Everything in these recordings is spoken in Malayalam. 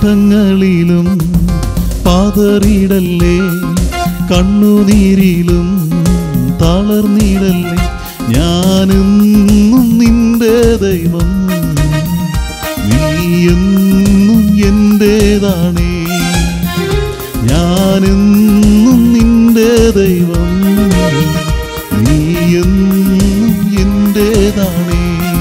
നഷ്ടങ്ങളിലും പാതറിയിടല്ലേ കണ്ണുനീരിലും തളർന്നിടല്ലേ ഞാനെന്നും നിന്റെ ദൈവം നീയെന്നും എന്റേതാണേ ഞാനെന്നും നിന്റെ ദൈവം നീയെന്നും എന്റേതാണേ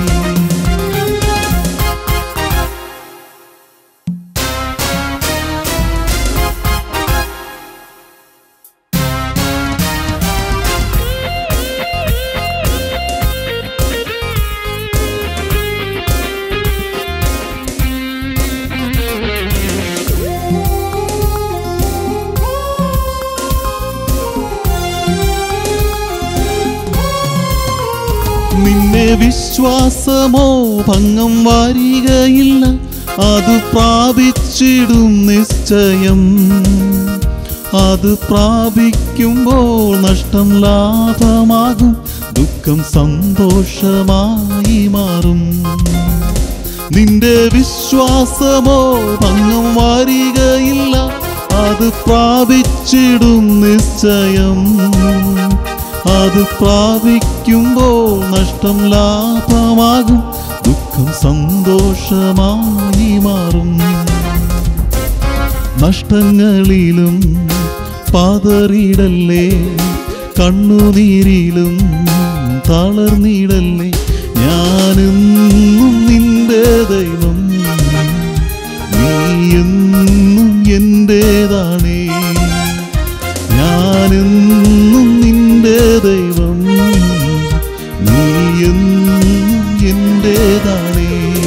നിന്നെ വിശ്വാസമോ ഭംഗം വാരികയില്ല അത് പ്രാപിച്ചിടും നിശ്ചയം അത് പ്രാപിക്കുമ്പോൾ നഷ്ടം ലാഭമാകും ദുഃഖം സന്തോഷമായി മാറും നിന്റെ വിശ്വാസമോ ഭംഗം വാരികയില്ല അത് പ്രാപിച്ചിടും നിശ്ചയം അത് പ്രാപിക്കുമ്പോൾ നഷ്ടം ലാഭമാകും ദുഃഖം സന്തോഷമായി മാറും നഷ്ടങ്ങളിലും പാതറിയിടല്ലേ കണ്ണുനീരിലും തളർന്നിടല്ലേ ഞാനെന്നും നിന്റെ ദൈവം നീയെന്നും എന്റേതാണേ ഞാനെന്നും നിന്റെ ദൈവം നീയെന്നും എന്റേതാണേ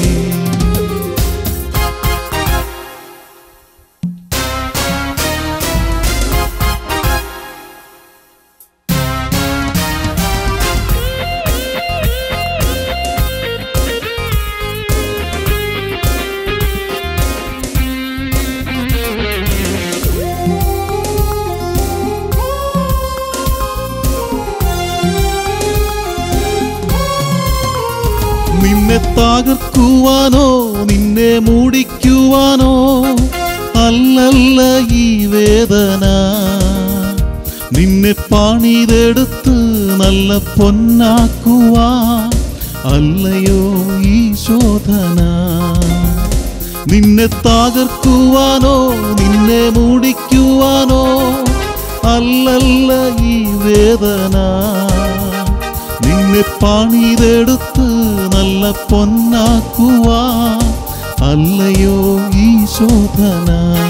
നിന്നെ തകർക്കുവാനോ നിന്നെ മൂടിക്കുവാനോ അല്ലല്ല ഈ വേദന നിന്നെ പണിതെടുത്ത് നല്ല പൊന്നാക്കുവാ അല്ലയോ ഈ ശോധന നിന്നെ തകർക്കുവാനോ നിന്നെ മൂടിക്കുവാനോ അല്ലല്ല ഈ വേദന നിന്നെ പണിതെടുത്ത് നല്ല പൊന്നാക്കുവാ അല്ലയോ ഈ ശോധന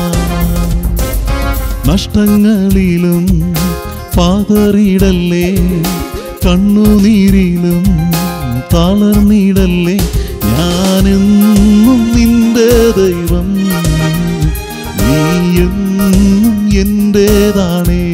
നഷ്ടങ്ങളിലും പാതറിയിടല്ലേ കണ്ണുനീരിലും തളർന്നിടല്ലേ ഞാനെന്നും നിന്റെ ദൈവം നീയെന്നും എന്റേതാണേ